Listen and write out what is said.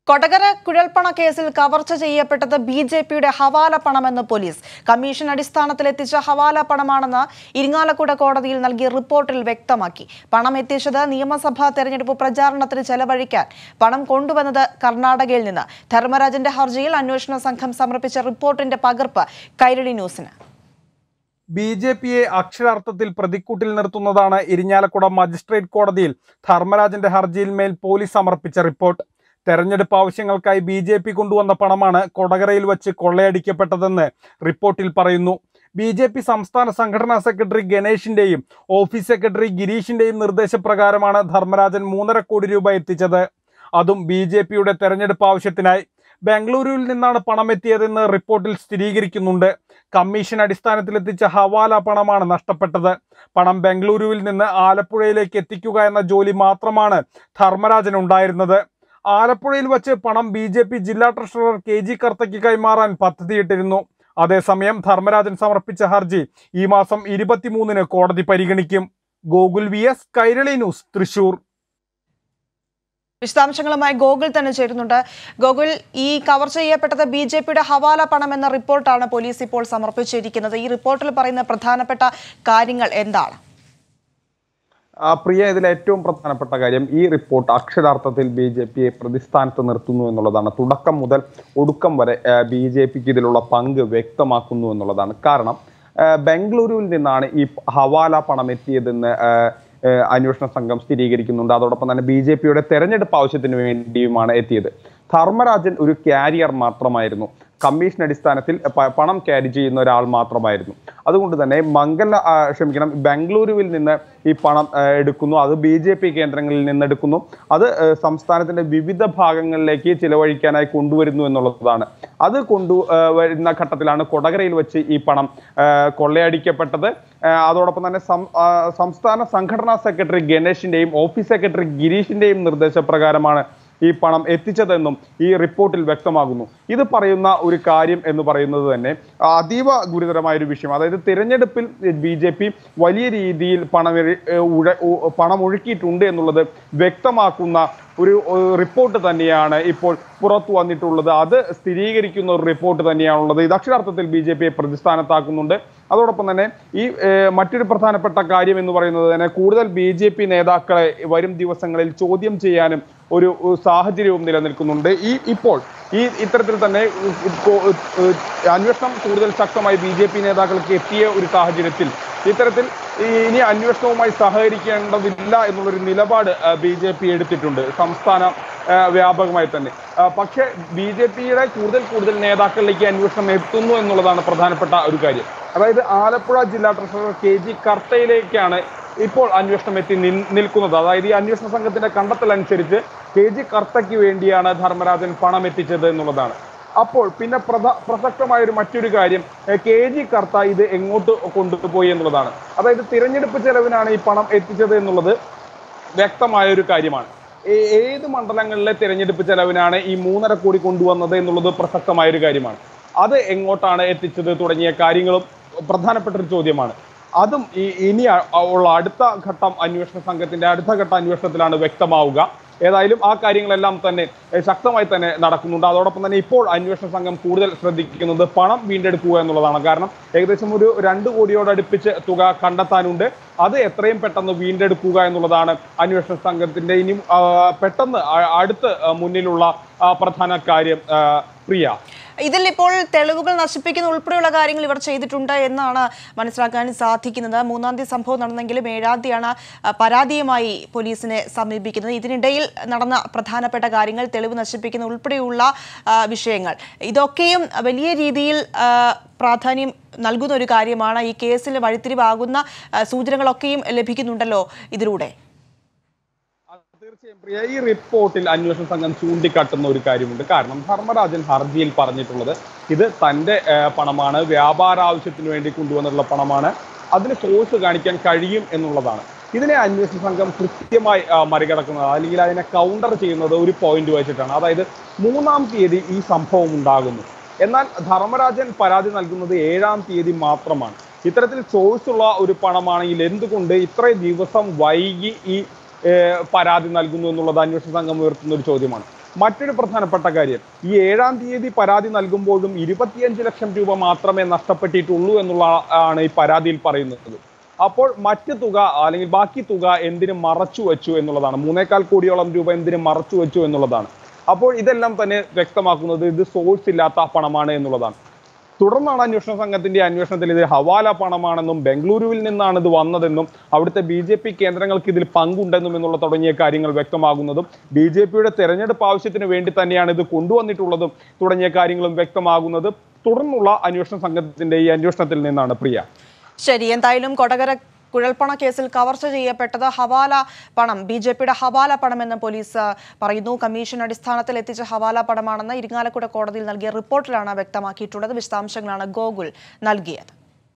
കൊടകര കുഴൽപ്പണ കേസിൽ കവർച്ച ചെയ്യപ്പെട്ടത് ബി ജെ പിയുടെ ഹവാല പണമെന്ന് പോലീസ് കമ്മീഷൻ അടിസ്ഥാനത്തിൽ എത്തിച്ച ഹവാല പണമാണെന്ന് ഇരിങ്ങാലക്കുട കോടതിയിൽ നൽകിയ റിപ്പോർട്ടിൽ വ്യക്തമാക്കി പണം എത്തിച്ചത് നിയമസഭാ തെരഞ്ഞെടുപ്പ് പ്രചാരണത്തിന് ചെലവഴിക്കാൻ പണം കൊണ്ടുവന്നത് കർണാടകയിൽ നിന്ന് ധർമ്മരാജന്റെ ഹർജിയിൽ അന്വേഷണ സംഘം സമർപ്പിച്ച റിപ്പോർട്ടിന്റെ പകർപ്പ് കൈരളി ന്യൂസിന് ബി ജെ പിയെ അക്ഷരാർത്ഥത്തിൽ പ്രതിക്കൂട്ടിൽ നിർത്തുന്നതാണ് ഇരിഞ്ഞാലക്കുട മജിസ്ട്രേറ്റ് കോടതിയിൽ ധർമ്മരാജന്റെ ഹർജിയിൽ മേൽ പോലീസ് സമർപ്പിച്ച റിപ്പോർട്ട് തെരഞ്ഞെടുപ്പ് ആവശ്യങ്ങൾക്കായി ബി ജെ പി കൊണ്ടുവന്ന പണമാണ് കൊടകരയിൽ വച്ച് കൊള്ളയടിക്കപ്പെട്ടതെന്ന് റിപ്പോർട്ടിൽ പറയുന്നു ബി ജെ പി സംസ്ഥാന സംഘടനാ സെക്രട്ടറി ഗണേഷിന്റെയും ഓഫീസ് സെക്രട്ടറി ഗിരീഷിന്റെയും നിർദ്ദേശപ്രകാരമാണ് ധർമ്മരാജൻ മൂന്നര കോടി രൂപ എത്തിച്ചത് അതും ബി ജെ പിയുടെ തെരഞ്ഞെടുപ്പ് ആവശ്യത്തിനായി ബാംഗ്ലൂരുവിൽ നിന്നാണ് പണം എത്തിയതെന്ന് റിപ്പോർട്ടിൽ സ്ഥിരീകരിക്കുന്നുണ്ട് കമ്മീഷൻ അടിസ്ഥാനത്തിലെത്തിച്ച ഹവാല പണമാണ് നഷ്ടപ്പെട്ടത് പണം ബംഗളൂരുവിൽ നിന്ന് ആലപ്പുഴയിലേക്ക് എത്തിക്കുക എന്ന ജോലി മാത്രമാണ് ധർമ്മരാജൻ ഉണ്ടായിരുന്നത് ആലപ്പുഴയിൽ വച്ച് പണം ബി ജെ പി ജില്ലാ ട്രഷറർ കെ ജി കർത്തയ്ക്ക് കൈമാറാൻ പദ്ധതിയിട്ടിരുന്നു അതേസമയം ധർമ്മരാജൻ സമർപ്പിച്ച ഹർജി ഈ മാസം ഇരുപത്തിമൂന്നിന് കോടതി പരിഗണിക്കും Gokul V S Kairali news Thrissur വിശദാംശങ്ങളുമായി ഗോകുൽ തന്നെ ചേരുന്നുണ്ട് ഗോകുൽ ഈ കവർ ചെയ്യപ്പെട്ടത് ബി ജെ പിയുടെ ഹവാല പണം എന്ന റിപ്പോർട്ടാണ് പോലീസ് ഇപ്പോൾ സമർപ്പിച്ചിരിക്കുന്നത് ഈ റിപ്പോർട്ടിൽ പറയുന്ന പ്രധാനപ്പെട്ട കാര്യങ്ങൾ എന്താണ് ആ, പ്രിയ ഇതിൽ ഏറ്റവും പ്രധാനപ്പെട്ട കാര്യം ഈ റിപ്പോർട്ട് അക്ഷരാർത്ഥത്തിൽ ബി ജെ പിയെ പ്രതിസ്ഥാനത്ത് നിർത്തുന്നു എന്നുള്ളതാണ് തുടക്കം മുതൽ ഒടുക്കം വരെ ബി ജെ പിക്ക് ഇതിലുള്ള പങ്ക് വ്യക്തമാക്കുന്നു എന്നുള്ളതാണ് കാരണം ആ, ബംഗളൂരുവിൽ നിന്നാണ് ഈ ഹവാല പണം എത്തിയതെന്ന് ആ, ആ, അന്വേഷണ സംഘം സ്ഥിരീകരിക്കുന്നുണ്ട് അതോടൊപ്പം തന്നെ ബി ജെ പിയുടെ തെരഞ്ഞെടുപ്പ് ആവശ്യത്തിന് വേണ്ടിയുമാണ് എത്തിയത് ധർമ്മരാജൻ ഒരു കാരിയർ മാത്രമായിരുന്നു കമ്മീഷൻ അടിസ്ഥാനത്തിൽ പ- പണം ക്യാരി ചെയ്യുന്ന ഒരാൾ മാത്രമായിരുന്നു അതുകൊണ്ട് തന്നെ മംഗല ആ, ക്ഷമിക്കണം ബംഗളൂരുവിൽ നിന്ന് ഈ പണം ആ, എടുക്കുന്നു അത് ബി ജെ പി കേന്ദ്രങ്ങളിൽ നിന്ന് എടുക്കുന്നു അത് ആ, സംസ്ഥാനത്തിന്റെ വിവിധ ഭാഗങ്ങളിലേക്ക് ചിലവഴിക്കാനായി കൊണ്ടുവരുന്നു എന്നുള്ളതാണ് അത് കൊണ്ടു ആ, വരുന്ന ഘട്ടത്തിലാണ് കൊടകരയിൽ വെച്ച് ഈ പണം ആ, കൊള്ളയടിക്കപ്പെട്ടത് ആ, അതോടൊപ്പം തന്നെ സം- ആ, സംസ്ഥാന സംഘടനാ സെക്രട്ടറി ഗണേഷിന്റെയും ഓഫീസ് സെക്രട്ടറി ഗിരീഷിന്റെയും നിർദ്ദേശപ്രകാരമാണ് ഈ പണം എത്തിച്ചതെന്നും ഈ റിപ്പോർട്ടിൽ വ്യക്തമാകുന്നു ഇത് പറയുന്ന ഒരു കാര്യം എന്ന് പറയുന്നത് തന്നെ അതീവ ഗുരുതരമായ ഒരു വിഷയം അതായത് തിരഞ്ഞെടുപ്പിൽ ബി ജെ പി വലിയ രീതിയിൽ പണം എറി- ഏർ ഉഴ- ഉ- പണം ഒഴുക്കിയിട്ടുണ്ട് എന്നുള്ളത് വ്യക്തമാക്കുന്ന ഒരു ഏർ റിപ്പോർട്ട് തന്നെയാണ് ഇപ്പോൾ പുറത്തു വന്നിട്ടുള്ളത് അത് സ്ഥിരീകരിക്കുന്ന ഒരു റിപ്പോർട്ട് തന്നെയാണുള്ളത് ഇത് അക്ഷരാർത്ഥത്തിൽ ബി ജെ പിയെ പ്രതിസ്ഥാനത്താക്കുന്നുണ്ട് അതോടൊപ്പം തന്നെ ഈ ഏർ മറ്റൊരു പ്രധാനപ്പെട്ട കാര്യം എന്ന് പറയുന്നത് തന്നെ കൂടുതൽ ബി ജെ പി നേതാക്കളെ വരും ദിവസങ്ങളിൽ ചോദ്യം ചെയ്യാനും ഒരു ഒരു സാഹചര്യവും നിലനിൽക്കുന്നുണ്ട് ഈ ഇപ്പോൾ ഈ ഇത്തരത്തിൽ തന്നെ ഉ- ഉ- കൊ- ഉ- അന്വേഷണം കൂടുതൽ ശക്തമായി ബി ജെ പി നേതാക്കൾക്ക് എത്തിയ ഒരു സാഹചര്യത്തിൽ ഇത്തരത്തിൽ ഈ ഇനി അന്വേഷണവുമായി സഹകരിക്കേണ്ടതില്ല എന്നുള്ളൊരു നിലപാട് ബി ജെ പി എടുത്തിട്ടുണ്ട് സംസ്ഥാന ആ, വ്യാപകമായി തന്നെ ആ, പക്ഷേ ബി ജെ പിയുടെ കൂടുതൽ കൂടുതൽ നേതാക്കളിലേക്ക് അന്വേഷണം എത്തുന്നു എന്നുള്ളതാണ് പ്രധാനപ്പെട്ട ഒരു കാര്യം അതായത് ആലപ്പുഴ ജില്ലാ ട്രഷറർ കെ ജി കർത്തയിലേക്കാണ് ഇപ്പോൾ അന്വേഷണം എത്തി നിൽ- നിൽക്കുന്നത് അതായത് ഈ അന്വേഷണ സംഘത്തിന്റെ കണ്ടെത്തൽ അനുസരിച്ച് കെ ജി കർത്തയ്ക്ക് വേണ്ടിയാണ് ധർമ്മരാജൻ പണം എത്തിച്ചത് എന്നുള്ളതാണ് അപ്പോൾ പിന്നെ പ്രധ പ്രസക്തമായ ഒരു മറ്റൊരു കാര്യം എഹ് കെ ജി കർത്ത ഇത് എങ്ങോട്ട് കൊണ്ടുപോയി എന്നുള്ളതാണ് അതായത് തിരഞ്ഞെടുപ്പ് ചെലവിനാണ് ഈ പണം എത്തിച്ചത് എന്നുള്ളത് വ്യക്തമായ ഒരു കാര്യമാണ് ഏ- ഏത് മണ്ഡലങ്ങളിലെ തിരഞ്ഞെടുപ്പ് ചെലവിനാണ് ഈ മൂന്നര കോടി കൊണ്ടുവന്നത് എന്നുള്ളത് പ്രസക്തമായ ഒരു കാര്യമാണ് അത് എങ്ങോട്ടാണ് എത്തിച്ചത് തുടങ്ങിയ കാര്യങ്ങളും പ്രധാനപ്പെട്ട ഒരു ചോദ്യമാണ് അതും ഈ ഇനി അ- ഉള്ള അടുത്ത ഘട്ടം അന്വേഷണ സംഘത്തിന്റെ അടുത്ത ഘട്ട അന്വേഷണത്തിലാണ് വ്യക്തമാവുക ഏതായാലും ആ കാര്യങ്ങളെല്ലാം തന്നെ എഹ്, ശക്തമായി തന്നെ നടക്കുന്നുണ്ട് അതോടൊപ്പം തന്നെ ഇപ്പോൾ അന്വേഷണ സംഘം കൂടുതൽ ശ്രദ്ധിക്കുന്നത് പണം വീണ്ടെടുക്കുക എന്നുള്ളതാണ് കാരണം ഏകദേശം ഒരു രണ്ട് കോടിയോട് അടുപ്പിച്ച് തുക കണ്ടെത്താനുണ്ട് അത് എത്രയും പെട്ടെന്ന് വീണ്ടെടുക്കുക എന്നുള്ളതാണ് അന്വേഷണ സംഘത്തിന്റെ ഇനി ആ, പെട്ടെന്ന് അ- അടുത്ത് ആ, മുന്നിലുള്ള ആ, പ്രധാന കാര്യം ആ, പ്രിയ ഇതിൽ ഇപ്പോൾ തെളിവുകൾ നശിപ്പിക്കുന്ന ഉൾപ്പെടെയുള്ള കാര്യങ്ങൾ ഇവർ ചെയ്തിട്ടുണ്ട് എന്നാണ് മനസ്സിലാക്കാൻ സാധിക്കുന്നത് മൂന്നാം തീയതി സംഭവം നടന്നെങ്കിലും ഏഴാം തീയതിയാണ് ആ, പരാതിയുമായി പോലീസിനെ സമീപിക്കുന്നത് ഇതിനിടയിൽ നടന്ന പ്രധാനപ്പെട്ട കാര്യങ്ങൾ തെളിവ് നശിപ്പിക്കുന്ന ഉൾപ്പെടെയുള്ള ആ, വിഷയങ്ങൾ ഇതൊക്കെയും വലിയ രീതിയിൽ ആ, പ്രാധാന്യം നൽകുന്ന ഒരു കാര്യമാണ് ഈ കേസിൽ വഴിത്തിരിവാകുന്ന ആ, സൂചനകളൊക്കെയും ലഭിക്കുന്നുണ്ടല്ലോ ഇതിലൂടെ അത് തീർച്ചയായും പ്രിയ ഈ റിപ്പോർട്ടിൽ അന്വേഷണ സംഘം ചൂണ്ടിക്കാട്ടുന്ന ഒരു കാര്യമുണ്ട് കാരണം ധർമ്മരാജൻ ഹർജിയിൽ പറഞ്ഞിട്ടുള്ളത് ഇത് തന്റെ ഏഹ്, പണമാണ് വ്യാപാര ആവശ്യത്തിന് വേണ്ടി കൊണ്ടുവന്നിട്ടുള്ള പണമാണ് അതിന് സോഴ്സ് കാണിക്കാൻ കഴിയും എന്നുള്ളതാണ് ഇതിനെ അന്വേഷണ സംഘം കൃത്യമായി ആ, മറികടക്കുന്നത് അല്ലെങ്കിൽ അതിനെ കൗണ്ടർ ചെയ്യുന്നത് ഒരു പോയിന്റ് വെച്ചിട്ടാണ് അതായത് മൂന്നാം തീയതി ഈ സംഭവം ഉണ്ടാകുന്നു എന്നാൽ ധർമ്മരാജൻ പരാതി നൽകുന്നത് ഏഴാം തീയതി മാത്രമാണ് ഇത്തരത്തിൽ സോഴ്സ് ഉള്ള ഒരു പണമാണെങ്കിൽ എന്തുകൊണ്ട് ഇത്രയും ദിവസം വൈകി ഈ ഏഹ് പരാതി നൽകുന്നു എന്നുള്ളത് അന്വേഷണ സംഘം ഉയർത്തുന്ന ഒരു ചോദ്യമാണ് മറ്റൊരു പ്രധാനപ്പെട്ട കാര്യം ഈ ഏഴാം തീയതി പരാതി നൽകുമ്പോഴും ഇരുപത്തിയഞ്ച് ലക്ഷം രൂപ മാത്രമേ നഷ്ടപ്പെട്ടിട്ടുള്ളൂ എന്നുള്ള ആണ് ഈ പരാതിയിൽ പറയുന്നത് അപ്പോൾ മറ്റ് തുക അല്ലെങ്കിൽ ബാക്കി തുക എന്തിനു മറച്ചു വെച്ചു എന്നുള്ളതാണ് മൂന്നേകാൽ കോടിയോളം രൂപ എന്തിനു മറച്ചു വെച്ചു എന്നുള്ളതാണ് അപ്പോൾ ഇതെല്ലാം തന്നെ വ്യക്തമാക്കുന്നത് ഇത് സോഴ്സ് ഇല്ലാത്ത പണമാണ് എന്നുള്ളതാണ് തുടർന്നാണ് അന്വേഷണ സംഘത്തിന്റെ അന്വേഷണത്തിൽ ഇത് ഹവാല പണമാണെന്നും ബംഗളൂരുവിൽ നിന്നാണ് ഇത് വന്നതെന്നും അവിടുത്തെ ബി ജെ പി കേന്ദ്രങ്ങൾക്ക് ഇതിൽ പങ്കുണ്ടെന്നും എന്നുള്ള തുടങ്ങിയ കാര്യങ്ങൾ വ്യക്തമാകുന്നതും ബി ജെ പിയുടെ തെരഞ്ഞെടുപ്പ് ആവശ്യത്തിന് വേണ്ടി തന്നെയാണ് ഇത് കൊണ്ടുവന്നിട്ടുള്ളതും തുടങ്ങിയ കാര്യങ്ങളും വ്യക്തമാകുന്നത് തുടർന്നുള്ള അന്വേഷണ സംഘത്തിന്റെ ഈ അന്വേഷണത്തിൽ നിന്നാണ് പ്രിയ ശരി എന്തായാലും കൊടകര കുഴൽപ്പണ കേസിൽ കവർച്ച ചെയ്യപ്പെട്ടത് ഹവാല പണം ബി ജെ പിയുടെ ഹവാല പണമെന്ന് പോലീസ് പറയുന്നു കമ്മീഷൻ അടിസ്ഥാനത്തിൽ എത്തിച്ച ഹവാല പണമാണെന്ന് ഇരിങ്ങാലക്കുട കോടതിയിൽ നൽകിയ റിപ്പോർട്ടിലാണ് വ്യക്തമാക്കിയിട്ടുള്ളത് വിശദാംശങ്ങളാണ് ഗോകുൽ നൽകിയത്